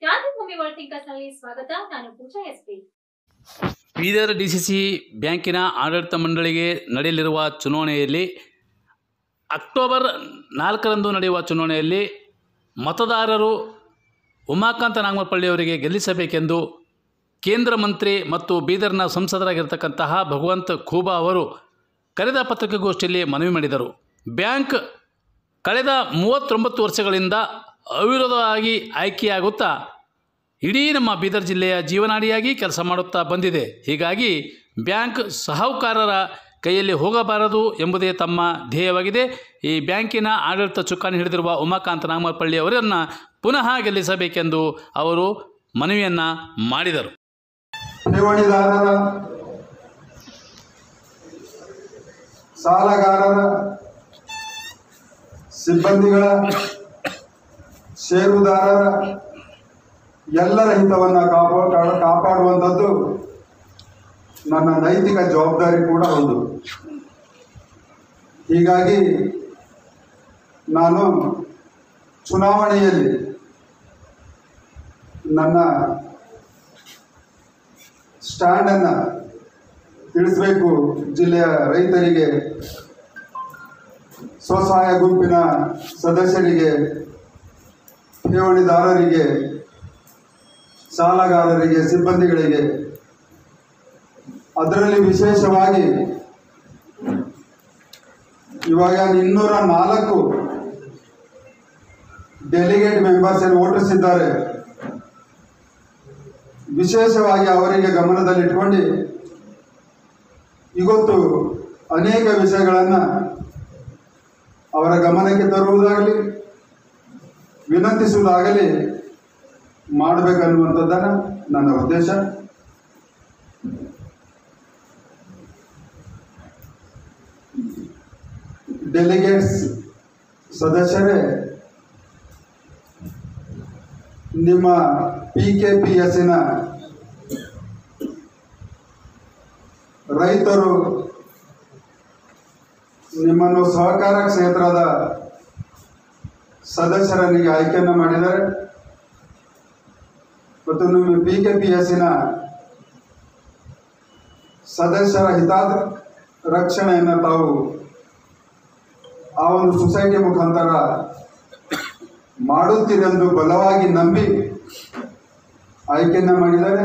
ಕ್ರಾಂತಿಭೂಮಿ world thinkers ನಲ್ಲಿ ಸ್ವಾಗತ ನಾನು Pooja S P Bidar D C C ಬ್ಯಾಂಕಿನ ಆಡಳಿತ ಮಂಡಳಿಗೆ ನಡೆಯಲಿರುವ ಚುನಾವಣೆಯಲ್ಲಿ ಅಕ್ಟೋಬರ್ ನಾಲ್ಕರಂದು ನಡೆಯುವ ಚುನಾವಣೆಯಲ್ಲಿ ಮತದಾರರು ಉಮಾಕಾಂತ ನಾಗಮಪಳ್ಳಿ ಅವರಿಗೆ ಗೆಲ್ಲಿಸಬೇಕೆಂದು ಕೇಂದ್ರ ಮಂತ್ರಿ ಮತ್ತು ಬೀದರ್ನ ಸಂಸದರಾಗಿರ್ತಕ್ಕಂತಹ ಭಗವಂತ ಖೂಬಾ ಅವರು ಕರೆದ ಪತ್ರಿಕಾಗೋಷ್ಠಿಯಲ್ಲಿ ಮನವಿ ಮಾಡಿದರು ಬ್ಯಾಂಕ್ ಕಳೆದ ಮೂವತ್ತೊಂಬತ್ತು ವರ್ಷಗಳಿಂದ ಅವಿರೋಧವಾಗಿ ಆಯ್ಕೆಯಾಗುತ್ತಾ ಇಡೀ ನಮ್ಮ ಬೀದರ್ ಜಿಲ್ಲೆಯ ಜೀವನಾಡಿಯಾಗಿ ಕೆಲಸ ಮಾಡುತ್ತಾ ಬಂದಿದೆ ಹೀಗಾಗಿ ಬ್ಯಾಂಕ್ ಸಾಹುಕಾರರ ಕೈಯಲ್ಲಿ ಹೋಗಬಾರದು ಎಂಬುದೇ ತಮ್ಮ ಧ್ಯೇಯವಾಗಿದೆ ಈ ಬ್ಯಾಂಕಿನ ಆಡಳಿತ ಚುಕ್ಕಾಣಿ ಹಿಡಿದಿರುವ ಉಮಾಕಾಂತ ನಾಗಮಪಳ್ಳಿ ಅವರನ್ನು ಪುನಃ ಗೆಲ್ಲಿಸಬೇಕೆಂದು ಅವರು ಮನವಿಯನ್ನು ಮಾಡಿದರು ಠೇವಣಿದಾರರ ಸಾಲಗಾರರ ಸಿಬ್ಬಂದಿಗಳ ಷೇರುದಾರರ ಎಲ್ಲರ ಹಿತವನ್ನು ಕಾಪಾಡ ಕಾಪಾಡುವಂಥದ್ದು ನನ್ನ ನೈತಿಕ ಜವಾಬ್ದಾರಿ ಕೂಡ ಹೌದು ಹೀಗಾಗಿ ನಾನು ಚುನಾವಣೆಯಲ್ಲಿ ನನ್ನ ಸ್ಟ್ಯಾಂಡನ್ನು ತಿಳಿಸಬೇಕು ಜಿಲ್ಲೆಯ ರೈತರಿಗೆ ಸ್ವಸಹಾಯ ಗುಂಪಿನ ಸದಸ್ಯರಿಗೆ ಠೇವಣಿದಾರರಿಗೆ ಸಾಲಗಾರರಿಗೆ ಸಿಬ್ಬಂದಿಗಳಿಗೆ ಅದರಲ್ಲಿ ವಿಶೇಷವಾಗಿ ಇವಾಗ ಇನ್ನೂರ ನಾಲ್ಕು ಡೆಲಿಗೇಟ್ ಮೆಂಬರ್ಸ್ ಏನು ವೋಟರ್ಸ್ ಇದ್ದಾರೆ ವಿಶೇಷವಾಗಿ ಅವರಿಗೆ ಗಮನದಲ್ಲಿಟ್ಕೊಂಡು ಇವತ್ತು ಅನೇಕ ವಿಷಯಗಳನ್ನು ಅವರ ಗಮನಕ್ಕೆ ತರುವುದಾಗಲಿ ವಿನಂತಿಸುವುದಾಗಲಿ ಮಾಡಬೇಕನ್ನುವಂಥದ್ದನ್ನು ನನ್ನ ಉದ್ದೇಶ ಡೆಲಿಗೇಟ್ಸ್ ಸದಸ್ಯರೇ ನಿಮ್ಮ ಪಿ ಕೆ ಪಿ ಎಸ್ಸಿನ ರೈತರು ನಿಮ್ಮನ್ನು ಸಹಕಾರ ಕ್ಷೇತ್ರದ ಸದಸ್ಯರನಿಗೆ ಆಯ್ಕೆಯನ್ನು ಮಾಡಿದ್ದಾರೆ ಮತ್ತು ನಿಮ್ಮ ಪಿ ಕೆ ಪಿ ಎಸ್ಸಿನ ಸದಸ್ಯರ ಹಿತಾದ ರಕ್ಷಣೆಯನ್ನು ತಾವು ಆ ಒಂದು ಸೊಸೈಟಿ ಮುಖಾಂತರ ಮಾಡುತ್ತೀರೆಂದು ಬಲವಾಗಿ ನಂಬಿ ಆಯ್ಕೆಯನ್ನು ಮಾಡಿದ್ದಾರೆ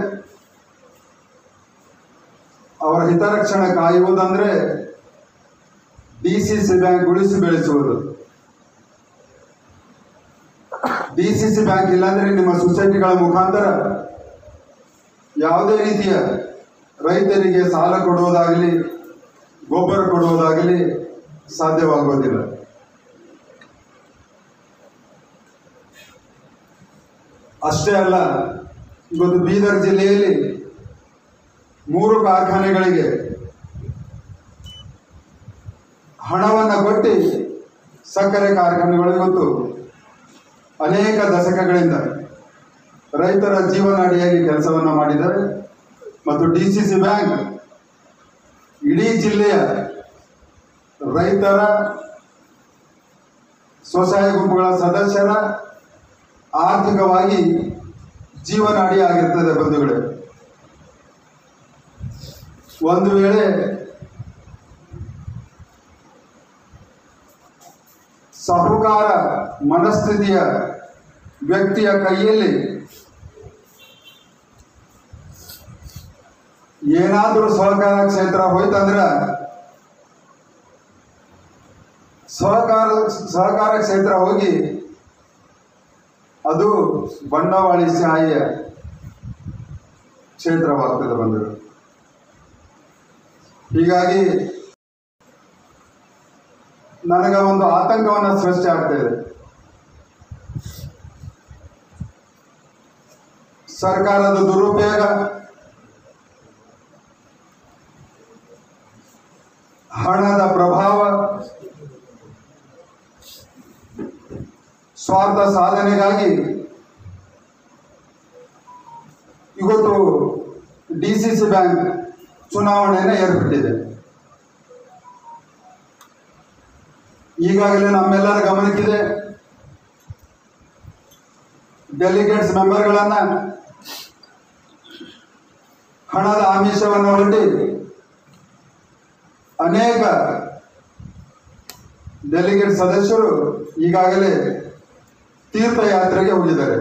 ಅವರ ಹಿತರಕ್ಷಣೆ ಕಾಯುವುದಂದ್ರೆ ಡಿ ಸಿ ಸಿ ಬ್ಯಾಂಕ್ ಉಳಿಸಿ ಬೆಳೆಸುವುದು ಡಿ ಸಿ ಸಿ ಬ್ಯಾಂಕ್ ಇಲ್ಲಾಂದ್ರೆ ನಿಮ್ಮ ಸೊಸೈಟಿಗಳ ಮುಖಾಂತರ ಯಾವುದೇ ರೀತಿಯ ರೈತರಿಗೆ ಸಾಲ ಕೊಡುವುದಾಗಲಿ ಗೊಬ್ಬರ ಕೊಡುವುದಾಗಲಿ ಸಾಧ್ಯವಾಗುವುದಿಲ್ಲ ಅಷ್ಟೇ ಅಲ್ಲ ಇವತ್ತು ಬೀದರ್ ಜಿಲ್ಲೆಯಲ್ಲಿ ಮೂರು ಕಾರ್ಖಾನೆಗಳಿಗೆ ಹಣವನ್ನು ಕೊಟ್ಟು ಸಕ್ಕರೆ ಕಾರ್ಖಾನೆಗಳು ಇವತ್ತು ಅನೇಕ ದಶಕಗಳಿಂದ ರೈತರ ಜೀವನಾಡಿಯಾಗಿ ಕೆಲಸವನ್ನು ಮಾಡಿದ್ದಾರೆ ಮತ್ತು ಡಿ ಸಿ ಸಿ ಬ್ಯಾಂಕ್ ಇಡೀ ಜಿಲ್ಲೆಯ ರೈತರ ಸ್ವಸಹಾಯ ಗುಂಪುಗಳ ಸದಸ್ಯರ ಆರ್ಥಿಕವಾಗಿ ಜೀವನಾಡಿ ಆಗಿರ್ತದೆ ಬಂಧುಗಳೇ ಒಂದು ವೇಳೆ ಸಾಹುಕಾರ ಮನಸ್ಥಿತಿಯ ವ್ಯಕ್ತಿಯ ಕೈಯಲ್ಲಿ ಏನಾದರೂ ಸಹಕಾರ ಕ್ಷೇತ್ರ ಹೋಯ್ತಂದ್ರೆ ಸಹಕಾರ ಸಹಕಾರ ಕ್ಷೇತ್ರ ಹೋಗಿ ಅದು ಬಂಡವಾಳಿ ಶಾಹಿಯ ಕ್ಷೇತ್ರವಾಗ್ತದೆ ಬಂದರು ಹೀಗಾಗಿ ನನಗೆ ಒಂದು ಆತಂಕವನ್ನು ಸೃಷ್ಟಿ ಆಗ್ತಾ ಇದೆ ಸರ್ಕಾರದ ದುರುಪಯೋಗ ಹಣದ ಪ್ರಭಾವ ಸ್ವಾರ್ಥ ಸಾಧನೆಗಾಗಿ ಇವತ್ತು ಡಿ ಸಿ ಸಿ ಬ್ಯಾಂಕ್ ಚುನಾವಣೆಯನ್ನು ಏರ್ಪಟ್ಟಿದೆ ಈಗಾಗಲೇ ನಮ್ಮೆಲ್ಲರ ಗಮನಕ್ಕಿದೆ ಡೆಲಿಗೇಟ್ಸ್ ಮೆಂಬರ್ಗಳನ್ನ ಹಣದ ಆಮಿಷವನ್ನು ಒಡ್ಡಿ ಅನೇಕ ಡೆಲಿಗೇಟ್ ಸದಸ್ಯರು ಈಗಾಗಲೇ ತೀರ್ಥಯಾತ್ರೆಗೆ ಹೋಗಿದ್ದಾರೆ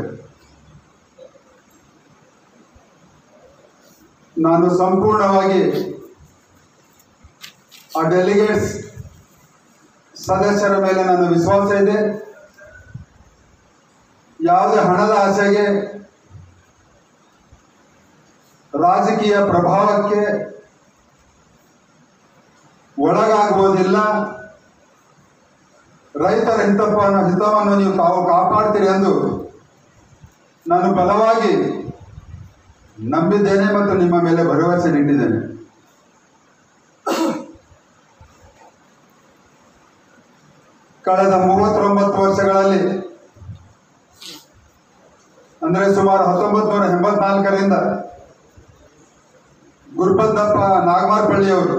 ನಾನು ಸಂಪೂರ್ಣವಾಗಿ ಆ ಡೆಲಿಗೇಟ್ಸ್ ಸದಸ್ಯರ ಮೇಲೆ ನನ್ನ ವಿಶ್ವಾಸ ಇದೆ ಯಾವುದೇ ಹಣದ ಆಸೆಗೆ ರಾಜಕೀಯ ಪ್ರಭಾವಕ್ಕೆ ಒಳಗಾಗುವುದಿಲ್ಲ ರೈತರ ಹಿತವನ್ನು ಹಿತವನ್ನು ನೀವು ತಾವು ಕಾಪಾಡ್ತೀರಿ ಎಂದು ನಾನು ಬಲವಾಗಿ ನಂಬಿದ್ದೇನೆ ಮತ್ತು ನಿಮ್ಮ ಮೇಲೆ ಭರವಸೆ ನೀಡಿದ್ದೇನೆ ಕಳೆದ ಮೂವತ್ತೊಂಬತ್ತು ವರ್ಷಗಳಲ್ಲಿ ಅಂದರೆ ಸುಮಾರು ಹತ್ತೊಂಬತ್ತು ನೂರ ಎಂಬತ್ನಾಲ್ಕರಿಂದ ಗುರುಪದ್ದಪ್ಪ ನಾಗಮಾರ್ಪಳ್ಳಿಯವರು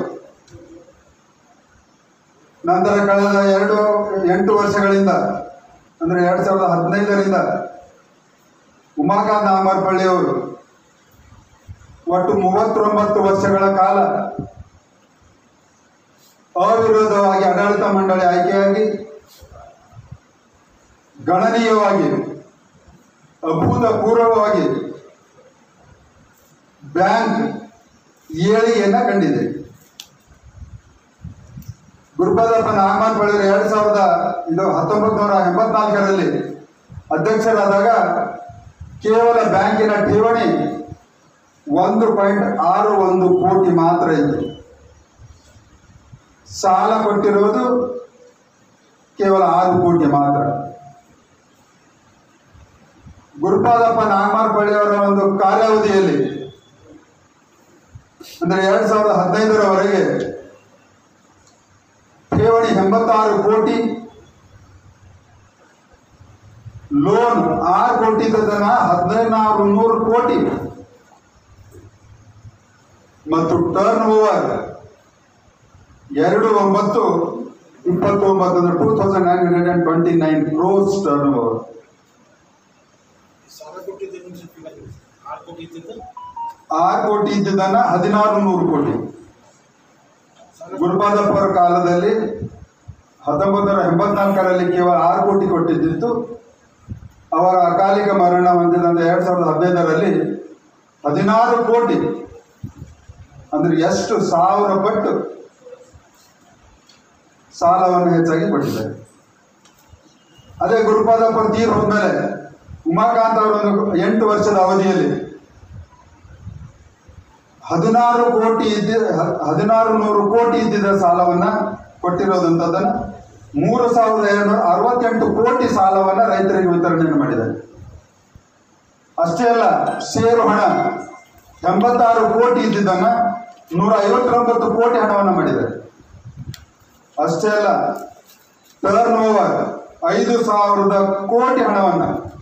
ನಂತರ ಕಳೆದ ಎರಡು ಎಂಟು ವರ್ಷಗಳಿಂದ ಅಂದರೆ ಎರಡು ಸಾವಿರದ ಹದಿನೈದರಿಂದ ಉಮಾಕಾಂತ್ ನಾಗಮಾರ್ಪಳ್ಳಿಯವರು ಒಟ್ಟು ಮೂವತ್ತೊಂಬತ್ತು ವರ್ಷಗಳ ಕಾಲ ಅವಿರೋಧವಾಗಿ ಆಡಳಿತ ಮಂಡಳಿ ಆಯ್ಕೆಯಾಗಿ ಗಣನೀಯವಾಗಿ ಅಭೂತಪೂರ್ವವಾಗಿ ಬ್ಯಾಂಕ್ ಏಳಿಗೆಯನ್ನ ಕಂಡಿದೆ ಗುರುಪದಪ್ಪ ನಾಗಮಾನ್ ಬಳಿಯವರು ಎರಡ್ ಸಾವಿರದ ಇದು ಹತ್ತೊಂಬತ್ತು ನೂರ ಎಂಬತ್ನಾಲ್ಕರಲ್ಲಿ ಅಧ್ಯಕ್ಷರಾದಾಗ ಕೇವಲ ಬ್ಯಾಂಕಿನ ಠೇವಣಿ ಒಂದು ಪಾಯಿಂಟ್ ಆರು ಒಂದು ಕೋಟಿ ಮಾತ್ರ ಇತ್ತು ಸಾಲ ಕೊಟ್ಟಿರುವುದು ಕೇವಲ ಆರು ಕೋಟಿ ಮಾತ್ರ ಗುರುಪಾದಪ್ಪ ನಾಗಮಾರ್ಪಳ್ಳಿಯವರ ಒಂದು ಕಾರ್ಯಾವಧಿಯಲ್ಲಿ ಅಂದರೆ ಎರಡ್ ಸಾವಿರದ ಹದಿನೈದರವರೆಗೆ ಠೇವಣಿ ಎಂಬತ್ತಾರು ಕೋಟಿ ಲೋನ್ ಆರು ಕೋಟಿ ಇದ್ದದನ್ನ ಹದಿನೈದು ನೂರು ಕೋಟಿ ಮತ್ತು ಟರ್ನ್ ಓವರ್ ಎರಡು ಒಂಬತ್ತು ಇಪ್ಪತ್ತೊಂಬತ್ತು ಅಂದ್ರೆ two thousand nine hundred and twenty nine crores turnover ಸಾಲ ಕೊಟ್ಟಿದ್ದು ಇನ್ನೊಂದು ಸ್ವಲ್ಪ ಇಲ್ಲ ಹೇಳಿ. ಆರು ಕೋಟಿ ಇದ್ದಿದ್ದು ಆರು ಕೋಟಿ ಇದ್ದಿದ್ದನ್ನ ಹದಿನಾರು ನೂರು ಕೋಟಿ ಸಾಲ ಗುರುಪಾದಪ್ಪ ಅವರ ಕಾಲದಲ್ಲಿ ಹತ್ತೊಂಬತ್ತು ನೂರ ಎಂಬತ್ನಾಲ್ಕರಲ್ಲಿ ಕೇವಲ ಆರು ಕೋಟಿ ಕೊಟ್ಟಿದ್ದಿತ್ತು ಅವರ ಅಕಾಲಿಕ ಮರಣ ಹೊಂದಿದಂತೆ ಎರಡ್ ಸಾವಿರದ ಹದಿನೈದರಲ್ಲಿ ಹದಿನಾರು ಕೋಟಿ ಅಂದ್ರೆ ಎಷ್ಟು ಸಾವಿರ ಪಟ್ಟು ಸಾಲವನ್ನು ಹೆಚ್ಚಾಗಿ ಕೊಟ್ಟಿದ್ದಾರೆ ಅದೇ ಗುರುಪಾದಪ್ಪ ತೀರ್ ಹೋದ್ಮೇಲೆ ಉಮಾಕಾಂತ್ ಅವರೊಂದು ಎಂಟು ವರ್ಷದ ಅವಧಿಯಲ್ಲಿ ಹದಿನಾರು ಕೋಟಿ ಇದ್ದ ಹ- ಹದಿನಾರು ನೂರು ಕೋಟಿ ಇದ್ದಿದ್ದ ಸಾಲವನ್ನ ಕೊಟ್ಟಿರೋದಂಥದ್ದನ್ನ ಮೂರು ಸಾವಿರದ ಎರಡುನೂರ ಅರವತ್ತೆಂಟು ಕೋಟಿ ಸಾಲವನ್ನ ರೈತರಿಗೆ ವಿತರಣೆಯನ್ನು ಮಾಡಿದ್ದಾರೆ ಅಷ್ಟೇ ಅಲ್ಲ ಷೇರು ಹಣ ಎಂಬತ್ತಾರು ಕೋಟಿ ಇದ್ದಿದ್ದನ್ನ ನೂರ ಐವತ್ತೊಂಬತ್ತು ಕೋಟಿ ಹಣವನ್ನು ಮಾಡಿದ್ದಾರೆ ಅಷ್ಟೇ ಅಲ್ಲ ಟರ್ನ್ ಓವರ್ ಐದು ಸಾವಿರದ ಕೋಟಿ ಹಣವನ್ನ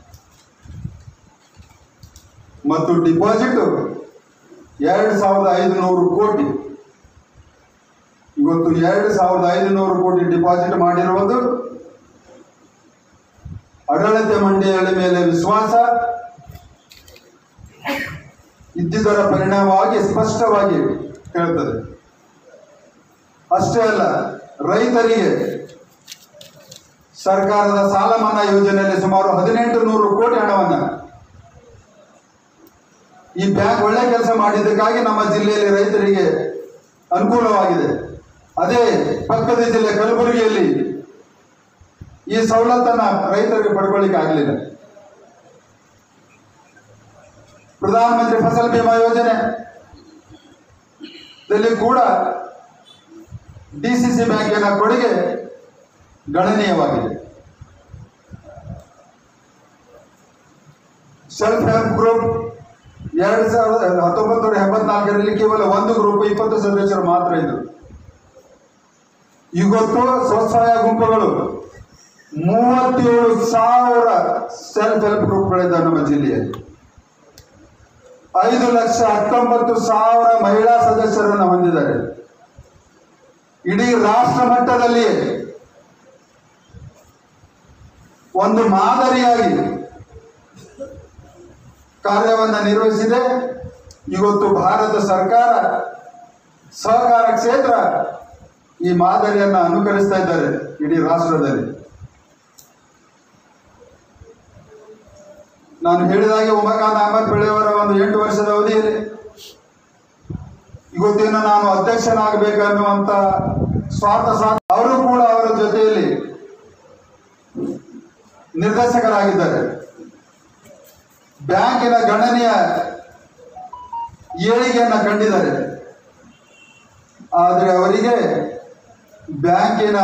ಮತ್ತು ಡಿಪಾಸಿಟ್ ಎರಡು ಸಾವಿರದ ಐದುನೂರು ಕೋಟಿ ಇವತ್ತು ಎರಡು ಸಾವಿರದ ಐದುನೂರು ಕೋಟಿ ಡಿಪಾಸಿಟ್ ಮಾಡಿರುವುದು ಆಡಳಿತ ಮಂಡಳಿಯ ಮೇಲೆ ವಿಶ್ವಾಸ ಇದ್ದಿದ್ದರ ಪರಿಣಾಮವಾಗಿ ಸ್ಪಷ್ಟವಾಗಿ ಹೇಳ್ತದೆ ಅಷ್ಟೇ ಅಲ್ಲ ರೈತರಿಗೆ ಸರ್ಕಾರದ ಸಾಲ ಮನ್ನಾ ಯೋಜನೆಯಲ್ಲಿ ಸುಮಾರು ಹದಿನೆಂಟು ನೂರು ಕೋಟಿ ಹಣವನ್ನು ಈ ಬ್ಯಾಂಕ್ ಒಳ್ಳೆ ಕೆಲಸ ಮಾಡಿದ್ದಕ್ಕಾಗಿ ನಮ್ಮ ಜಿಲ್ಲೆಯಲ್ಲಿ ರೈತರಿಗೆ ಅನುಕೂಲವಾಗಿದೆ ಅದೇ ಪಕ್ಕದ ಜಿಲ್ಲೆ ಕಲಬುರಗಿಯಲ್ಲಿ ಈ ಸವಲತ್ತನ್ನ ರೈತರಿಗೆ ಪಡ್ಕೊಳ್ಳಿಕ್ಕೆ ಆಗಲಿಲ್ಲ ಪ್ರಧಾನಮಂತ್ರಿ ಫಸಲ್ ಬಿಮಾ ಯೋಜನೆ ದಲ್ಲಿ ಕೂಡ ಡಿಸಿಸಿ ಬ್ಯಾಂಕಿನ ಕೊಡುಗೆ ಗಣನೀಯವಾಗಿದೆ ಸೆಲ್ಫ್ ಹೆಲ್ಪ್ ಗ್ರೂಪ್ ಎರಡು ಸಾವಿರದ ಹತ್ತೊಂಬತ್ತು ನೂರ ಎಂಬತ್ನಾಲ್ಕರಲ್ಲಿ ಕೇವಲ ಒಂದು ಗ್ರೂಪ್ ಇಪ್ಪತ್ತು ಸದಸ್ಯರು ಮಾತ್ರ ಇದ್ರು ಇವತ್ತು ಸ್ವಸಹಾಯ ಗುಂಪುಗಳು ಮೂವತ್ತೇಳು ಸಾವಿರ ಸೆಲ್ಫ್ ಹೆಲ್ಪ್ ಗ್ರೂಪ್ಗಳಿದ್ದಾವೆ ನಮ್ಮ ಜಿಲ್ಲೆಯಲ್ಲಿ ಐದು ಲಕ್ಷ ಹತ್ತೊಂಬತ್ತು ಸಾವಿರ ಮಹಿಳಾ ಸದಸ್ಯರನ್ನು ಹೊಂದಿದ್ದಾರೆ ಇಡೀ ರಾಷ್ಟ್ರ ಮಟ್ಟದಲ್ಲಿ ಒಂದು ಮಾದರಿಯಾಗಿ ಕಾರ್ಯವನ್ನು ನಿರ್ವಹಿಸಿದೆ ಇವತ್ತು ಭಾರತ ಸರ್ಕಾರ ಸಹಕಾರ ಕ್ಷೇತ್ರ ಈ ಮಾದರಿಯನ್ನು ಅನುಕರಿಸ್ತಾ ಇದ್ದಾರೆ ಇಡೀ ರಾಷ್ಟ್ರದಲ್ಲಿ ನಾನು ಹೇಳಿದಾಗೆ ಉಮಾಕಾಂತ್ ಅಹಮದ್ ಬೆಳೆಯವರ ಒಂದು ಎಂಟು ವರ್ಷದ ಅವಧಿಯಲ್ಲಿ ಇವತ್ತಿನ ನಾನು ಅಧ್ಯಕ್ಷನಾಗಬೇಕನ್ನುವಂತ ಸ್ವಾರ್ಥ ಸಾಧ ಅವರು ಕೂಡ ಅವರ ಜೊತೆಯಲ್ಲಿ ನಿರ್ದೇಶಕರಾಗಿದ್ದಾರೆ ಬ್ಯಾಂಕಿನ ಗಣನೀಯ ಏಳಿಗೆಯನ್ನು ಕಂಡಿದ್ದಾರೆ ಆದರೆ ಅವರಿಗೆ ಬ್ಯಾಂಕಿನ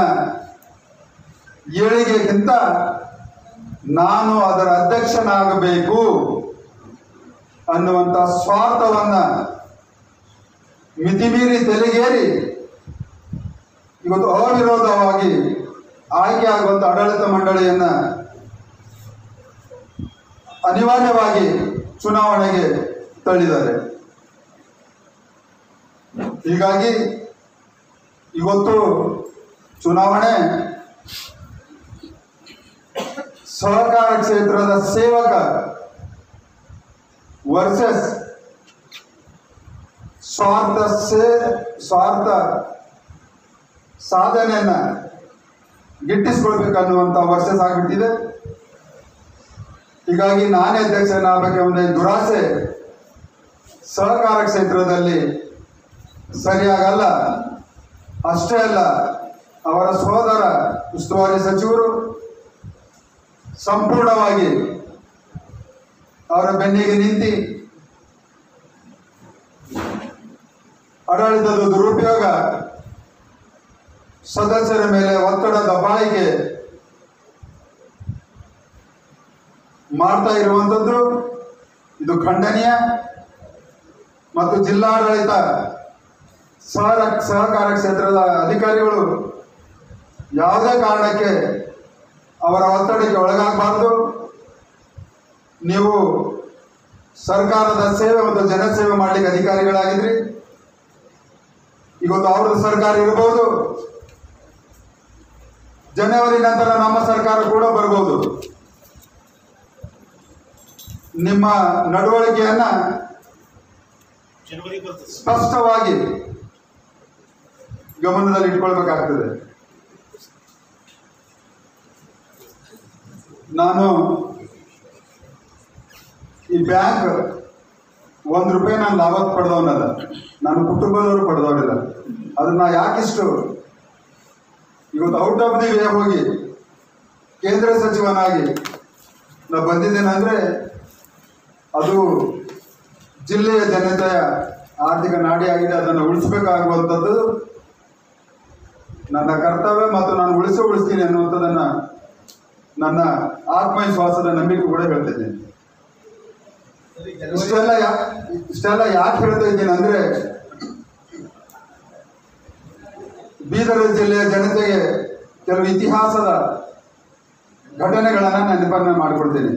ಏಳಿಗೆಗಿಂತ ನಾನು ಅದರ ಅಧ್ಯಕ್ಷನಾಗಬೇಕು ಅನ್ನುವಂಥ ಸ್ವಾರ್ಥವನ್ನ ಮಿತಿಮೀರಿ ತೆಲಿಗೇರಿ ಇವತ್ತು ಅವಿರೋಧವಾಗಿ ಆಯ್ಕೆಯಾಗುವಂಥ ಆಡಳಿತ ಮಂಡಳಿಯನ್ನ ಅನಿವಾರ್ಯವಾಗಿ ಚುನಾವಣೆಗೆ ತಳ್ಳಿದ್ದಾರೆ ಹೀಗಾಗಿ ಇವತ್ತು ಚುನಾವಣೆ ಸಹಕಾರ ಕ್ಷೇತ್ರದ ಸೇವಕ ವರ್ಸಸ್ ಸ್ವಾರ್ಥ ಸೇ ಸ್ವಾರ್ಥ ಸಾಧನೆಯನ್ನ ಗಿಟ್ಟಿಸ್ಕೊಳ್ಬೇಕನ್ನುವಂಥ ವರ್ಸಸ್ ಆಗಿಬಿಟ್ಟಿದೆ ಹೀಗಾಗಿ ನಾನೇ ಅಧ್ಯಕ್ಷನಾಗಬೇಕೆಂಬ ದುರಾಸೆ ಸಹಕಾರ ಕ್ಷೇತ್ರದಲ್ಲಿ ಸರಿಯಾಗಲ್ಲ ಅಷ್ಟೇ ಅಲ್ಲ ಅವರ ಸೋದರ ಉಸ್ತುವಾರಿ ಸಚಿವರು ಸಂಪೂರ್ಣವಾಗಿ ಅವರ ಬೆನ್ನಿಗೆ ನಿಂತು ಆಡಳಿತದ ದುರುಪಯೋಗ ಸದಸ್ಯರ ಮೇಲೆ ಒತ್ತಡ ದಬ್ಬಾಳಿಕೆ ಮಾಡ್ತಾ ಇರುವಂಥದ್ದು ಇದು ಖಂಡನೀಯ ಮತ್ತು ಜಿಲ್ಲಾಡಳಿತ ಸಹರ ಸಹಕಾರ ಕ್ಷೇತ್ರದ ಅಧಿಕಾರಿಗಳು ಯಾವುದೇ ಕಾರಣಕ್ಕೆ ಅವರ ಒತ್ತಡಕ್ಕೆ ಒಳಗಾಗಬಾರ್ದು ನೀವು ಸರ್ಕಾರದ ಸೇವೆ ಮತ್ತು ಜನಸೇವೆ ಮಾಡಲಿಕ್ಕೆ ಅಧಿಕಾರಿಗಳಾಗಿದ್ರಿ ಇವತ್ತು ಅವ್ರದ್ದು ಸರ್ಕಾರ ಇರಬಹುದು ಜನವರಿ ನಂತರ ನಮ್ಮ ಸರ್ಕಾರ ಕೂಡ ಬರ್ಬೋದು ನಿಮ್ಮ ನಡವಳಿಕೆಯನ್ನ ಜನವರಿ ಬರ್ತದೆ ಸ್ಪಷ್ಟವಾಗಿ ಗಮನದಲ್ಲಿ ಇಟ್ಕೊಳ್ಬೇಕಾಗ್ತದೆ ನಾನು ಈ ಬ್ಯಾಂಕ್ ಒಂದು ರೂಪಾಯಿ ನಾನು ಲಾಭ ಪಡೆದವನಲ್ಲ ನನ್ನ ಕುಟುಂಬದವರು ಪಡೆದವರಿಲ್ಲ ಅದನ್ನ ಯಾಕಿಷ್ಟು ಇವತ್ತು ಔಟ್ ಆಫ್ ದಿ ವೇ ಹೋಗಿ ಕೇಂದ್ರ ಸಚಿವನಾಗಿ ನಾ ಬಂದಿದ್ದೇನೆಂದ್ರೆ ಅದು ಜಿಲ್ಲೆಯ ಜನತೆಯ ಆರ್ಥಿಕ ನಾಡಿಯಾಗಿದೆ ಅದನ್ನು ಉಳಿಸಬೇಕಾಗುವಂಥದ್ದು ನನ್ನ ಕರ್ತವ್ಯ ಮತ್ತು ನಾನು ಉಳಿಸಿ ಉಳಿಸ್ತೀನಿ ಅನ್ನುವಂಥದ್ದನ್ನ ನನ್ನ ಆತ್ಮವಿಶ್ವಾಸದ ನಂಬಿಕೆ ಕೂಡ ಹೇಳ್ತಿದ್ದೇನೆ ಇಷ್ಟೆಲ್ಲ ಯಾ ಇಷ್ಟೆಲ್ಲ ಯಾಕೆ ಹೇಳ್ತಾ ಇದ್ದೀನಿ ಅಂದ್ರೆ ಬೀದರ್ ಜಿಲ್ಲೆಯ ಜನತೆಗೆ ಕೆಲವು ಇತಿಹಾಸದ ಘಟನೆಗಳನ್ನು ನೆನಪನ್ನ ಮಾಡಿಕೊಡ್ತೀನಿ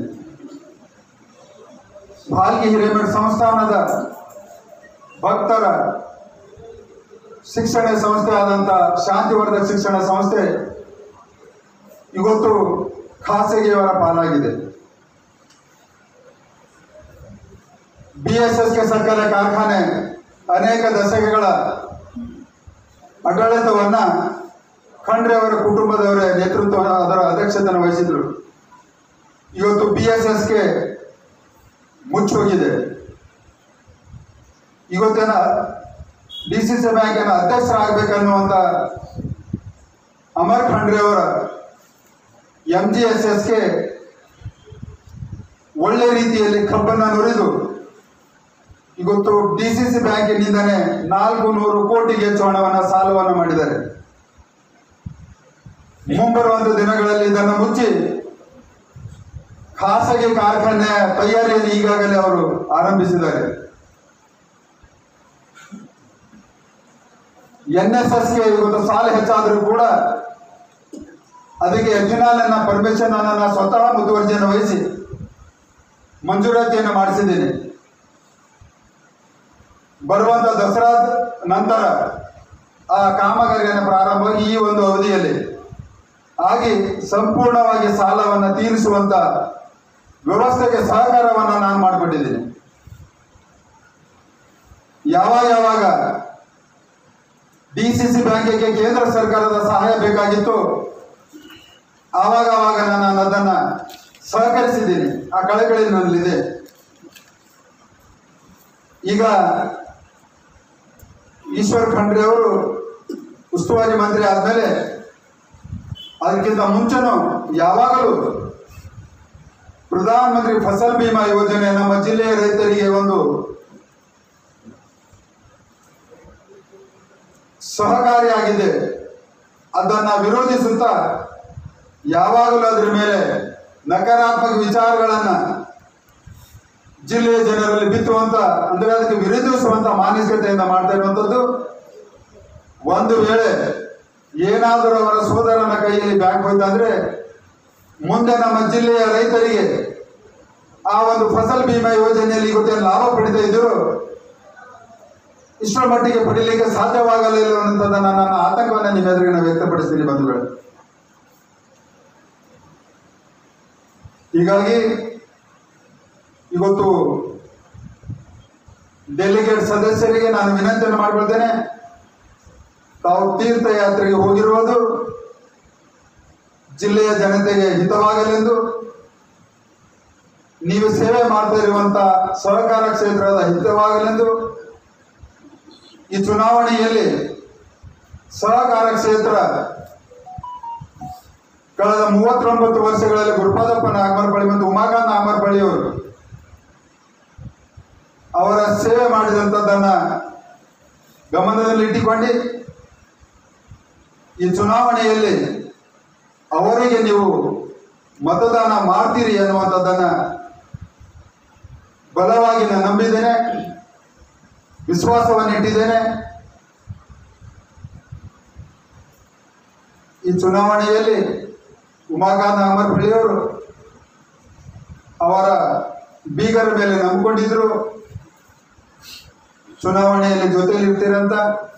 ಭಾಲ್ಕಿ ಹಿರೇಮಠ ಸಂಸ್ಥಾನದ ಭಕ್ತರ ಶಿಕ್ಷಣ ಸಂಸ್ಥೆ ಆದಂಥ ಶಾಂತಿವರ್ಧಕ ಶಿಕ್ಷಣ ಸಂಸ್ಥೆ ಇವತ್ತು ಖಾಸಗಿಯವರ ಪಾಲಾಗಿದೆ ಬಿ ಎಸ್ ಎಸ್ ಕೆ ಸಕ್ಕರೆ ಕಾರ್ಖಾನೆ ಅನೇಕ ದಶಕಗಳ ಆಡಳಿತವನ್ನ ಖಂಡ್ರೆ ಅವರ ಕುಟುಂಬದವರ ನೇತೃತ್ವ ಅದರ ಅಧ್ಯಕ್ಷತೆಯನ್ನು ವಹಿಸಿದ್ರು ಇವತ್ತು ಬಿ ಎಸ್ ಎಸ್ಗೆ ಮುಚ್ಚೋಗಿದೆ ಇವತ್ತಿನ ಡಿ ಸಿ ಸಿ ಬ್ಯಾಂಕಿನ ಅಧ್ಯಕ್ಷರಾಗಬೇಕನ್ನುವಂಥ ಅಮರ್ ಖಂಡ್ರೆ ಅವರ ಎಂ ಜಿ ಎಸ್ ಎಸ್ಗೆ ಒಳ್ಳೆ ರೀತಿಯಲ್ಲಿ ಕಬ್ಬನ್ನು ನುರಿದು ಇವತ್ತು ಡಿ ಸಿ ಸಿ ಬ್ಯಾಂಕಿನಿಂದನೇ ನಾಲ್ಕು ನೂರು ಕೋಟಿಗೆ ಹೆಚ್ಚು ಹಣವನ್ನು ಸಾಲವನ್ನು ಮಾಡಿದ್ದಾರೆ ಮುಂಬರುವಂತ ದಿನಗಳಲ್ಲಿ ಇದನ್ನು ಮುಚ್ಚಿ ಖಾಸಗಿ ಕಾರ್ಖಾನೆ ತಯಾರಿಯನ್ನು ಈಗಾಗಲೇ ಅವರು ಆರಂಭಿಸಿದ್ದಾರೆ ಎನ್ ಎಸ್ ಎಸ್ಗೆ ಇವತ್ತು ಸಾಲ ಹೆಚ್ಚಾದರೂ ಕೂಡ ಅದಕ್ಕೆ ಯಜ್ಞಾಲನ್ನ ಪರ್ಮಿಷನ್ ಅನ್ನ ನಾನು ಸ್ವತಃ ಮುತುವರ್ಜಿಯನ್ನು ವಹಿಸಿ ಮಂಜೂರಾತಿಯನ್ನು ಮಾಡಿಸಿದ್ದೀನಿ ಬರುವಂತ ದಸರಾ ನಂತರ ಆ ಕಾಮಗಾರಿಯನ್ನು ಪ್ರಾರಂಭವಾಗಿ ಈ ಒಂದು ಅವಧಿಯಲ್ಲಿ ಆಗಿ ಸಂಪೂರ್ಣವಾಗಿ ಸಾಲವನ್ನು ತೀರಿಸುವಂತ ವ್ಯವಸ್ಥೆಗೆ ಸಹಕಾರವನ್ನು ನಾನು ಮಾಡಿಕೊಟ್ಟಿದ್ದೀನಿ ಯಾವಾಗ ಯಾವಾಗ ಡಿ ಸಿ ಸಿ ಬ್ಯಾಂಕಿಗೆ ಕೇಂದ್ರ ಸರ್ಕಾರದ ಸಹಾಯ ಬೇಕಾಗಿತ್ತು ಆವಾಗ ಆವಾಗ ನಾನು ಅದನ್ನ ಸಹಕರಿಸಿದ್ದೀನಿ ಆ ಕಳಕಳಿ ನನ್ನಲ್ಲಿದೆ ಈಗ ಈಶ್ವರ್ ಖಂಡ್ರೆ ಅವರು ಉಸ್ತುವಾರಿ ಮಂತ್ರಿ ಆದಮೇಲೆ ಅದಕ್ಕಿಂತ ಮುಂಚೆನೂ ಯಾವಾಗಲೂ ಪ್ರಧಾನ ಮಂತ್ರಿ ಫಸಲ್ ಬಿಮಾ ಯೋಜನೆ ನಮ್ಮ ಜಿಲ್ಲೆಯ ರೈತರಿಗೆ ಒಂದು ಸಹಕಾರಿಯಾಗಿದೆ ಅದನ್ನ ವಿರೋಧಿಸುತ್ತಾ ಯಾವಾಗಲೂ ಅದರ ಮೇಲೆ ನಕಾರಾತ್ಮಕ ವಿಚಾರಗಳನ್ನ ಜಿಲ್ಲೆಯ ಜನರಲ್ಲಿ ಬಿತ್ತುವಂತ ಅಂದ್ರೆ ಅದಕ್ಕೆ ವಿರೋಧಿಸುವಂತ ಮಾನಸಿಕತೆಯಿಂದ ಮಾಡ್ತಾ ಇರುವಂತದ್ದು ಒಂದು ವೇಳೆ ಏನಾದರೂ ಅವರ ಸೋದರನ ಕೈಯಲ್ಲಿ ಬ್ಯಾಂಕ್ ಹೋಯ್ತಂದ್ರೆ ಮುಂದೆ ನಮ್ಮ ಜಿಲ್ಲೆಯ ರೈತರಿಗೆ ಆ ಒಂದು ಫಸಲ್ ಬಿಮಾ ಯೋಜನೆಯಲ್ಲಿ ಇವತ್ತೇನು ಲಾಭ ಪಡಿತಾ ಇದ್ರು ಇಷ್ಟರ ಮಟ್ಟಿಗೆ ಪಡಿಲಿಕ್ಕೆ ಸಾಧ್ಯವಾಗಲಿಲ್ಲ ಅನ್ನೋಂಥದ್ದನ್ನ ನನ್ನ ಆತಂಕವನ್ನು ನಿಮ್ಮ ಎದುರಿಗೆ ನಾನು ವ್ಯಕ್ತಪಡಿಸ್ತೀನಿ ಬಂಧುಗಳು ಹೀಗಾಗಿ ಇವತ್ತು ಡೆಲಿಗೇಟ್ ಸದಸ್ಯರಿಗೆ ನಾನು ವಿನಂತಿಯನ್ನು ಮಾಡಿಕೊಳ್ತೇನೆ ತಾವು ತೀರ್ಥಯಾತ್ರೆಗೆ ಹೋಗಿರುವುದು ಜಿಲ್ಲೆಯ ಜನತೆಗೆ ಹಿತವಾಗಲೆಂದು ನೀವು ಸೇವೆ ಮಾಡ್ತಾ ಇರುವಂತ ಸಹಕಾರ ಕ್ಷೇತ್ರದ ಹಿತವಾಗಲೆಂದು ಈ ಚುನಾವಣೆಯಲ್ಲಿ ಸಹಕಾರ ಕ್ಷೇತ್ರ ಕಳೆದ ಮೂವತ್ತೊಂಬತ್ತು ವರ್ಷಗಳಲ್ಲಿ ಗುರುಪಾದಪ್ಪ ನಾಗಮರಪಳ್ಳಿ ಮತ್ತು ಉಮಾಕಾಂತ್ ನಾಗಮರಪಳ್ಳಿ ಅವರು ಅವರ ಸೇವೆ ಮಾಡಿದಂಥದ್ದನ್ನ ಗಮನದಲ್ಲಿಟ್ಟುಕೊಂಡು ಈ ಚುನಾವಣೆಯಲ್ಲಿ ಅವರಿಗೆ ನೀವು ಮತದಾನ ಮಾಡ್ತೀರಿ ಅನ್ನುವಂಥದ್ದನ್ನ ಬಲವಾಗಿ ನಾನು ನಂಬಿದ್ದೇನೆ ವಿಶ್ವಾಸವನ್ನು ಇಟ್ಟಿದ್ದೇನೆ ಈ ಚುನಾವಣೆಯಲ್ಲಿ ಉಮಾಕಾಂತ್ ಅಮರ್ಪಳ್ಳಿಯವರು ಅವರ ಬೀಗರ ಮೇಲೆ ನಂಬಿಕೊಂಡಿದ್ರು ಚುನಾವಣೆಯಲ್ಲಿ ಜೊತೆಯಲ್ಲಿ ಇರ್ತೀರಂತ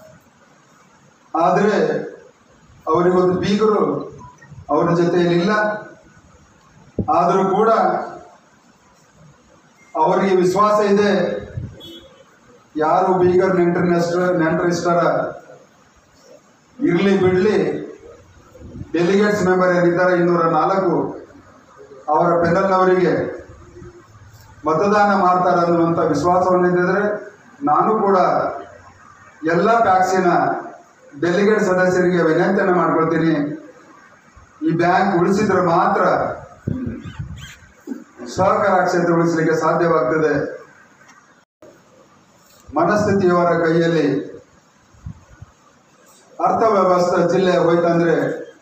ಆದರೆ ಅವರಿಗೊಂದು ಬೀಗರು ಅವರ ಜೊತೆಯಲ್ಲಿ ಇಲ್ಲ ಆದರೂ ಕೂಡ ಅವರಿಗೆ ವಿಶ್ವಾಸ ಇದೆ ಯಾರು ಬೀಗರ್ ನೆಂಟರಿನಷ್ಟ ನೆಂಟರಿಷ್ಟರ ಇರಲಿ ಬಿಡಲಿ ಡೆಲಿಗೇಟ್ಸ್ ಮೆಂಬರ್ ಏನಿದ್ದಾರೆ ಇನ್ನೂರ ನಾಲ್ಕು ಅವರ ಪೆನಲ್ನವರಿಗೆ ಮತದಾನ ಮಾಡ್ತಾರೆ ಅನ್ನುವಂಥ ವಿಶ್ವಾಸವನ್ನಿದ್ದರೆ ನಾನು ಕೂಡ ಎಲ್ಲ ಪ್ಯಾಕ್ಸಿನ ಡೆಲಿಗೇಟ್ ಸದಸ್ಯರಿಗೆ ವಿನಂತಿಯನ್ನು ಮಾಡ್ಕೊಳ್ತೀನಿ ಈ ಬ್ಯಾಂಕ್ ಉಳಿಸಿದ್ರೆ ಮಾತ್ರ ಸಹಕಾರ ಕ್ಷೇತ್ರ ಉಳಿಸಲಿಕ್ಕೆ ಸಾಧ್ಯವಾಗ್ತದೆ ಮನಸ್ಥಿತಿಯವರ ಕೈಯಲ್ಲಿ ಅರ್ಥವ್ಯವಸ್ಥೆ ಜಿಲ್ಲೆ ಹೋಯ್ತಂದ್ರೆ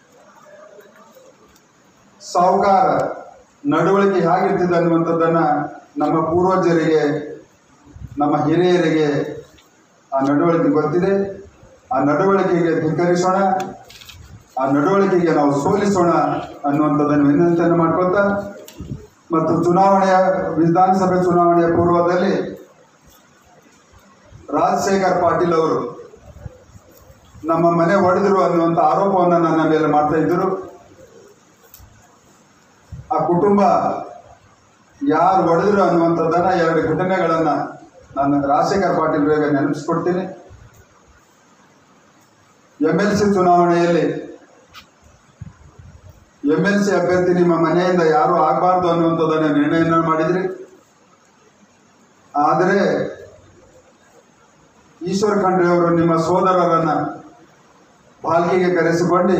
ಸಾಹುಕಾರ ನಡವಳಿಕೆ ಹೇಗಿರ್ತಿದೆ ಅನ್ನುವಂಥದ್ದನ್ನ ನಮ್ಮ ಪೂರ್ವಜರಿಗೆ ನಮ್ಮ ಹಿರಿಯರಿಗೆ ಆ ನಡವಳಿಕೆ ಗೊತ್ತಿದೆ ಆ ನಡವಳಿಕೆಗೆ ಧಿಕ್ಕರಿಸೋಣ ಆ ನಡವಳಿಕೆಗೆ ನಾವು ಸೋಲಿಸೋಣ ಅನ್ನುವಂಥದ್ದನ್ನು ವಿನಂತಿಯನ್ನು ಮಾಡ್ಕೊಳ್ತಾ ಮತ್ತು ಚುನಾವಣೆಯ ವಿಧಾನಸಭೆ ಚುನಾವಣೆಯ ಪೂರ್ವದಲ್ಲಿ ರಾಜಶೇಖರ್ ಪಾಟೀಲ್ ಅವರು ನಮ್ಮ ಮನೆ ಒಡೆದರು ಅನ್ನುವಂಥ ಆರೋಪವನ್ನು ನನ್ನ ಮೇಲೆ ಮಾಡ್ತಾ ಇದ್ದರು ಆ ಕುಟುಂಬ ಯಾರು ಒಡೆದರು ಅನ್ನುವಂಥದ್ದನ್ನ ಎರಡು ಘಟನೆಗಳನ್ನ ನಾನು ರಾಜಶೇಖರ್ ಪಾಟೀಲ್ ಬೇಗ ನೆನಪಿಸ್ಕೊಡ್ತೀನಿ ಎಂ ಎಲ್ ಸಿ ಚುನಾವಣೆಯಲ್ಲಿ ಎಂ ಎಲ್ ಸಿ ಅಭ್ಯರ್ಥಿ ನಿಮ್ಮ ಮನೆಯಿಂದ ಯಾರು ಆಗಬಾರ್ದು ಅನ್ನುವಂಥದ್ದನ್ನ ನಿರ್ಣಯನ ಮಾಡಿದ್ರಿ ಆದರೆ ಈಶ್ವರ್ ಖಂಡ್ರೆ ಅವರು ನಿಮ್ಮ ಸೋದರರನ್ನ ಪಾಲ್ಕಿಗೆ ಕರೆಸಿಕೊಂಡು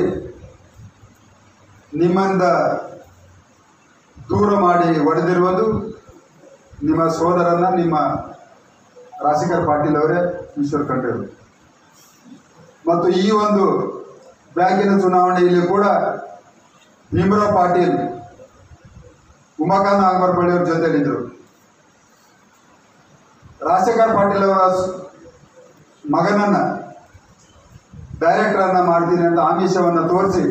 ನಿಮ್ಮಿಂದ ದೂರ ಮಾಡಿ ಒಡೆದಿರುವುದು ನಿಮ್ಮ ಸೋದರನ್ನ ನಿಮ್ಮ ರಾಜಶೇಖರ್ ಪಾಟೀಲ್ ಅವರೇ ಈಶ್ವರ್ ಖಂಡ್ರೆ ಅವರು ಮತ್ತು ಈ ಒಂದು ಬ್ಯಾಂಕಿನ ಚುನಾವಣೆಯಲ್ಲಿ ಕೂಡ ಭೀಮರಾವ್ ಪಾಟೀಲ್ ಉಮಾಕಾಂತ್ ನಾಗಮರಪಳ್ಳಿ ಅವ್ರ ಜೊತೆಲಿದ್ರು ರಾಜಶೇಖರ್ ಪಾಟೀಲ್ ಅವರ ಸ್- ಮಗನನ್ನ ಡೈರೆಕ್ಟರ್ ಅನ್ನ ಮಾಡ್ತೀನಿ ಅಂತ ಆಮಿಷವನ್ನ ತೋರಿಸಿ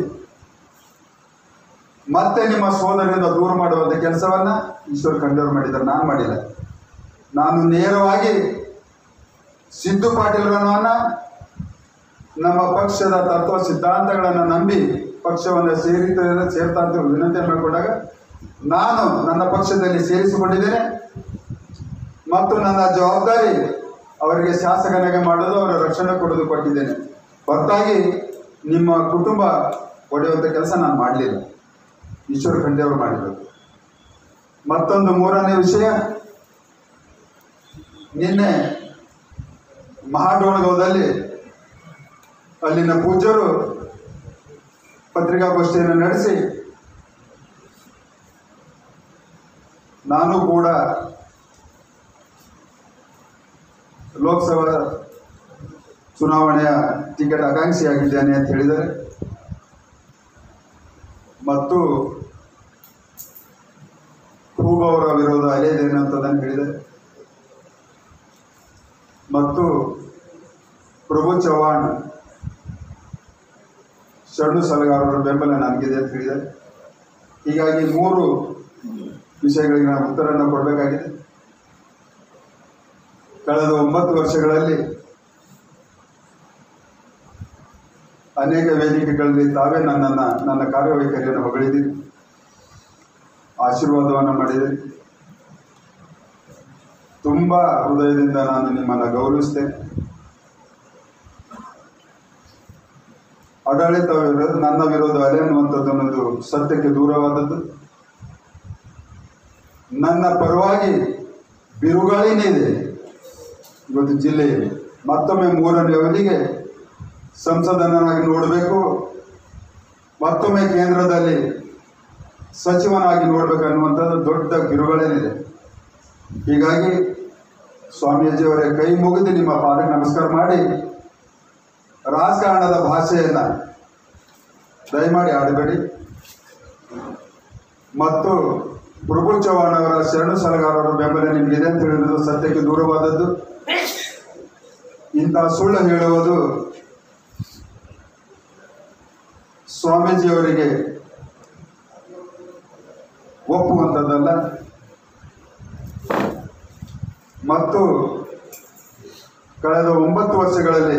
ಮತ್ತೆ ನಿಮ್ಮ ಸೋದರರಿಂದ ದೂರ ಮಾಡುವಂತ ಕೆಲಸವನ್ನ ಈಶ್ವರ್ ಖಂಡೇವ್ರು ಮಾಡಿದ್ದಾರೆ ನಾನು ಮಾಡಿಲ್ಲ ನಾನು ನೇರವಾಗಿ ಸಿದ್ದು ಪಾಟೀಲ್ರನ್ನ ನಮ್ಮ ಪಕ್ಷದ ತತ್ವ ಸಿದ್ಧಾಂತಗಳನ್ನು ನಂಬಿ ಪಕ್ಷವನ್ನು ಸೇರಿತ ಸೇರ್ತಾ ಅಂತ ವಿನಂತಿ ಮಾಡಿಕೊಂಡಾಗ ನಾನು ನನ್ನ ಪಕ್ಷದಲ್ಲಿ ಸೇರಿಸಿಕೊಂಡಿದ್ದೇನೆ ಮತ್ತು ನನ್ನ ಜವಾಬ್ದಾರಿ ಅವರಿಗೆ ಶಾಸಕನಾಗಿ ಮಾಡೋದು ಅವರ ರಕ್ಷಣೆ ಕೊಡೋದು ಕೊಟ್ಟಿದ್ದೇನೆ ಹೊರತಾಗಿ ನಿಮ್ಮ ಕುಟುಂಬ ಒಡೆಯುವಂಥ ಕೆಲಸ ನಾನು ಮಾಡಲಿಲ್ಲ ಈಶ್ವರ ಖಂಡೆ ಅವರು ಮಾಡಿದರು ಮತ್ತೊಂದು ಮೂರನೇ ವಿಷಯ ನಿನ್ನೆ ಮಹಾಡೋಣಗೌದಲ್ಲಿ ಅಲ್ಲಿನ ಪೂಜ್ಯರು ಪತ್ರಿಕಾಗೋಷ್ಠಿಯನ್ನು ನಡೆಸಿ ನಾನು ಕೂಡ ಲೋಕಸಭಾ ಚುನಾವಣೆಯ ಟಿಕೆಟ್ ಆಕಾಂಕ್ಷಿಯಾಗಿದ್ದೇನೆ ಅಂತ ಹೇಳಿದ್ದಾರೆ ಮತ್ತು ಖೂಬ್ ಅವರ ವಿರೋಧ ಅಲೆಯದೇನು ಅಂತದನ್ನು ಹೇಳಿದ್ದಾರೆ ಮತ್ತು ಪ್ರಭು ಚವ್ಹಾಣ್ ಶರಣು ಸಲಗಾರರ ಬೆಂಬಲ ನನಗಿದೆ ಅಂತ ಹೇಳಿದ್ದಾರೆ ಹೀಗಾಗಿ ಮೂರು ವಿಷಯಗಳಿಗೆ ನಾನು ಉತ್ತರವನ್ನು ಕೊಡಬೇಕಾಗಿದೆ ಕಳೆದ ಒಂಬತ್ತು ವರ್ಷಗಳಲ್ಲಿ ಅನೇಕ ವೇದಿಕೆಗಳಲ್ಲಿ ತಾವೇ ನನ್ನನ್ನು ನನ್ನ ಕಾರ್ಯವೈಖರಿಯನ್ನು ಹೊಗಳಿದ್ದೀರಿ ಆಶೀರ್ವಾದವನ್ನು ಮಾಡಿದ್ದೀರಿ ತುಂಬ ಹೃದಯದಿಂದ ನಾನು ನಿಮ್ಮನ್ನು ಗೌರವಿಸ್ತೇನೆ ಆಡಳಿತ ವಿರೋಧ ನನ್ನ ವಿರೋಧ ಅಲೆ ಅನ್ನುವಂಥದ್ದು ಅನ್ನೋದು ಸತ್ಯಕ್ಕೆ ದೂರವಾದದ್ದು ನನ್ನ ಪರವಾಗಿ ಬಿರುಗಾಳಿನೇ ಇದೆ ಇವತ್ತು ಜಿಲ್ಲೆಯಲ್ಲಿ ಮತ್ತೊಮ್ಮೆ ಮೂರನೇ ಅವಧಿಗೆ ಸಂಸದನಾಗಿ ನೋಡಬೇಕು ಮತ್ತೊಮ್ಮೆ ಕೇಂದ್ರದಲ್ಲಿ ಸಚಿವನಾಗಿ ನೋಡಬೇಕು ಅನ್ನುವಂಥದ್ದು ದೊಡ್ಡ ಬಿರುಗಳೇನಿದೆ ಹೀಗಾಗಿ ಸ್ವಾಮೀಜಿಯವರೇ ಕೈ ಮುಗಿದು ನಿಮ್ಮ ಪಾದಕ್ಕೆ ನಮಸ್ಕಾರ ಮಾಡಿ ರಾಜಕಾರಣದ ಭಾಷೆಯನ್ನು ದಯಮಾಡಿ ಆಡಬೇಡಿ ಮತ್ತು ಪ್ರಭು ಚವ್ಹಾಣ್ ಅವರ ಶರಣು ಸಲಗಾರರ ಬೆಂಬಲ ನಿಮಗಿದೆ ಅಂತ ಹೇಳಿರೋದು ಸತ್ಯಕ್ಕೆ ದೂರವಾದದ್ದು ಇಂಥ ಸುಳ್ಳು ಹೇಳುವುದು ಸ್ವಾಮೀಜಿಯವರಿಗೆ ಒಪ್ಪುವಂಥದ್ದಲ್ಲ ಮತ್ತು ಕಳೆದ ಒಂಬತ್ತು ವರ್ಷಗಳಲ್ಲಿ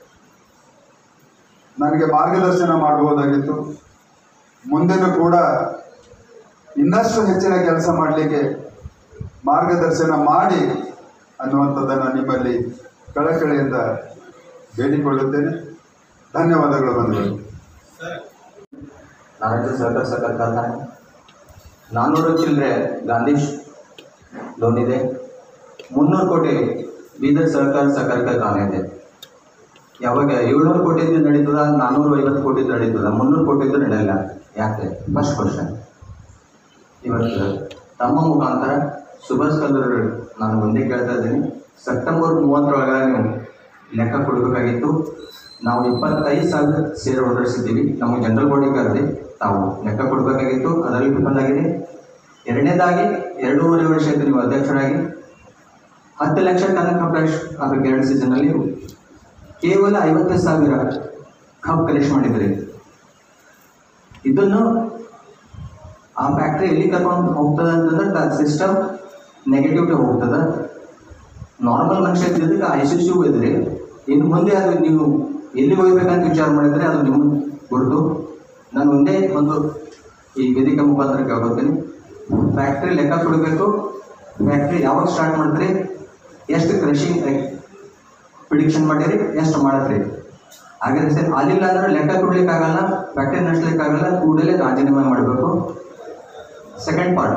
ನನಗೆ ಮಾರ್ಗದರ್ಶನ ಮಾಡಬಹುದಾಗಿತ್ತು ಮುಂದೆನೂ ಕೂಡ ಇನ್ನಷ್ಟು ಹೆಚ್ಚಿನ ಕೆಲಸ ಮಾಡಲಿಕ್ಕೆ ಮಾರ್ಗದರ್ಶನ ಮಾಡಿ ಅನ್ನುವಂಥದ್ದನ್ನು ನಿಮ್ಮಲ್ಲಿ ಕಳಕಳಿಯಿಂದ ಬೇಡಿಕೊಳ್ಳುತ್ತೇನೆ ಧನ್ಯವಾದಗಳು ಬಂಧುಗಳು ಸರ್ ನಾರಾಯಣ ಸರ್ಕಾರ ಸಹಕಾರ ಕಾರ್ಖಾನೆ ನಾನ್ನೂರು ಚಿಲ್ಲರೆ ಗಾಂಧಿ ಲೋನ್ ಇದೆ ಮುನ್ನೂರು ಕೋಟಿ ಬೀದರ್ ಸಹಕಾರ ಸಹಕಾರ ಕಾರ್ಖಾನೆ ಇದೆ ಯಾವಾಗ ಏಳ್ನೂರು ಕೋಟಿ ಇದ್ದು ನಡೀತದ ನಾನ್ನೂರ ಐವತ್ತು ಕೋಟಿ ಇದ್ದು ನಡೀತದ ಮುನ್ನೂರು ಕೋಟಿ ಇದ್ದು ನಡೆಯಲ್ಲ ಯಾಕೆ ಫಸ್ಟ್ ಕ್ವಶನ್ ಇವತ್ತು ತಮ್ಮ ಮುಖಾಂತರ ಸುಭಾಷ್ ಕಲ್ಲೂರು ನಾನು ಒಂದೇ ಕೇಳ್ತಾ ಇದ್ದೀನಿ ಸೆಪ್ಟೆಂಬರ್ ಮೂವತ್ತರೊಳಗೆ ನೀವು ಲೆಕ್ಕ ಕೊಡಬೇಕಾಗಿತ್ತು ನಾವು ಇಪ್ಪತ್ತೈದು ಸಾವಿರ ಸೇರ್ ಹೊರಡಿಸಿದ್ದೀವಿ ನಮಗೆ ಜನರಲ್ ಬಾಡಿ ಕರೆದಿ ತಾವು ಲೆಕ್ಕ ಕೊಡಬೇಕಾಗಿತ್ತು ಅದರಲ್ಲಿ ವಿಫಲ ಆಗಿದೆ ಎರಡನೇದಾಗಿ ಎರಡೂವರೆ ವರ್ಷ ಆಯ್ತು ನೀವು ಅಧ್ಯಕ್ಷರಾಗಿ ಹತ್ತು ಲಕ್ಷ ಟನ್ ಕಬ್ಬು ಆಗಬೇಕು ಎರಡು ಸೀಸನಲ್ಲಿ ಕೇವಲ ಐವತ್ತು ಸಾವಿರ ಕಬ್ಬು ಕಲೆಕ್ಟ್ ಮಾಡಿದ್ರಿ ಇದನ್ನು ಆ ಫ್ಯಾಕ್ಟ್ರಿ ಎಲ್ಲಿ ಕರ್ಕೊಂಡು ಹೋಗ್ತದೆ ಅಂತಂದ್ರೆ ಸಿಸ್ಟಮ್ ನೆಗೆಟಿವ್ ಹೋಗ್ತದೆ ನಾರ್ಮಲ್ ಮನುಷ್ಯ ಇದ್ದಿದ್ದಕ್ಕೆ ಐ ಸಿ ಯು ಇದ್ರಿ ಇನ್ನು ಮುಂದೆ ಅದು ನೀವು ಎಲ್ಲಿ ಹೋಗ್ಬೇಕಂತ ವಿಚಾರ ಮಾಡಿದರೆ ಅದು ನಿಮ್ಮ ಗುರುತು ನಾನು ಒಂದೇ ಒಂದು ಈ ವೇದಿಕೆ ಮುಖಾಂತರ ಕೇಳ್ಕೊತೀನಿ ಫ್ಯಾಕ್ಟ್ರಿ ಲೆಕ್ಕ ಕೊಡಬೇಕು ಫ್ಯಾಕ್ಟ್ರಿ ಯಾವಾಗ ಸ್ಟಾರ್ಟ್ ಮಾಡಿದ್ರಿ ಎಷ್ಟು ಕೃಷಿ ಪ್ರಿಡಿಕ್ಷನ್ ಮಾಡಿರಿ ಎಷ್ಟು ಮಾಡತ್ರಿ ಹಾಗಾದ್ರೆ ಸರ್ ಅಲ್ಲಿಲ್ಲ ಅಂದ್ರೆ ಲೆಕ್ಕ ಕೊಡ್ಲಿಕ್ಕಾಗಲ್ಲ ಫ್ಯಾಕ್ಟ್ರಿ ನಡೆಸ್ಲಿಕ್ಕಾಗಲ್ಲ ಕೂಡಲೇ ರಾಜೀನಾಮೆ ಮಾಡಬೇಕು ಸೆಕೆಂಡ್ ಪಾರ್ಟ್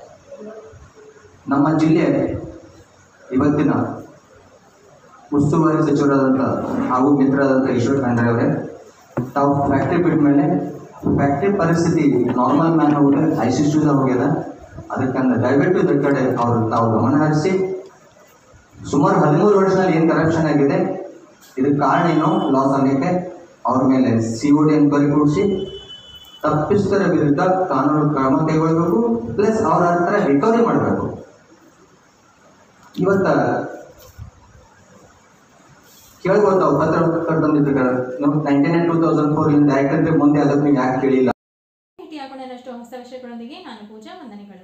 ನಮ್ಮ ಜಿಲ್ಲೆ ಇವತ್ತಿನ ಉಸ್ತುವಾರಿ ಸಚಿವರಾದಂಥ ಹಾಗೂ ಮಿತ್ರರಾದಂಥ ಈಶ್ವರ್ ಖಂಡ್ರೆ ಅವರೇ ತಾವು ಫ್ಯಾಕ್ಟ್ರಿ ಬಿಟ್ಟ ಮೇಲೆ ಫ್ಯಾಕ್ಟ್ರಿ ಪರಿಸ್ಥಿತಿ ನಾರ್ಮಲ್ ಮ್ಯಾನ್ ಹೋಗಿ ಐ ಸಿ ಸಿ ಹೋಗ್ಯದ ಅದಕ್ಕೆ ದಯವಿಟ್ಟು ಇದ್ರ ಕಡೆ ಅವರು ತಾವು ಗಮನ ಹರಿಸಿ ಸುಮಾರು ಹದಿಮೂರು ವರ್ಷದಲ್ಲಿ ಏನು ಕರಪ್ಷನ್ ಆಗಿದೆ ಇದಕ್ಕೆ ಕಾರಣ ಏನು ಲಾಸ್ ಆಗಲಿಕ್ಕೆ ಅವ್ರ ಮೇಲೆ ಸಿ ಒ ಡಿ ಎನ್ಕ್ವೈರಿ ಕೊಡಿಸಿ ತಪ್ಪಿಸ್ತರ ವಿರುದ್ಧ ಕಾನೂನು ಕ್ರಮ ಕೈಗೊಳ್ಳಬೇಕು ಪ್ಲಸ್ ಅವ್ರ ಹತ್ರ ರಿಕವರಿ ಮಾಡಬೇಕು ಇವತ್ತ ಕೇಳ್ಬೋದು ತಾವು ಪತ್ರ ಬಂದಿದ್ರು ninety nine two thousand four ಇಂದ ಯಾಕಂದ್ರೆ ಮುಂದೆ ಅದಕ್ಕೆ ನೀವು ಯಾಕೆ ಕೇಳಿಲ್ಲ ಭೇಟಿಯಾಗೋಣನಷ್ಟು ಹೊಸ ವಿಷಯಗಳೊಂದಿಗೆ ನಾನು ಪೂಜಾ ವಂದನೆಗಳು